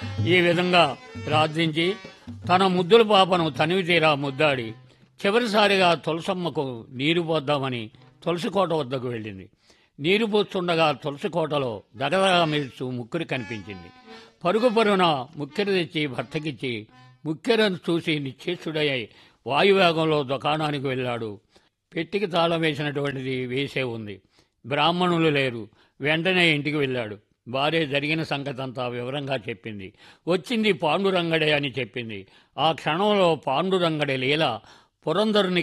ఈ విధంగా ప్రార్థించి తన ముద్దుల పాపను తనివి తీరా ముద్దాడి చివరిసారిగా తులసమ్మకు నీరు పోద్దామని తులసికోట వద్దకు వెళ్ళింది నీరు పోస్తుండగా తులసికోటలో దగదగా మెరుస్తూ ముక్కిరి కనిపించింది పరుగు పరుగున ముక్కెర తెచ్చి భర్తకిచ్చి ముక్కెరను చూసి నిశ్చేష్టుడయ్యి వాయువేగంలో దుకాణానికి వెళ్ళాడు పెట్టికి తాళం వేసినటువంటిది వేసే ఉంది బ్రాహ్మణులు లేరు వెంటనే ఇంటికి వెళ్ళాడు భార్య జరిగిన సంగతంతా వివరంగా చెప్పింది వచ్చింది పాండురంగడే అని చెప్పింది ఆ క్షణంలో పాండురంగడి లీల పురంధరుని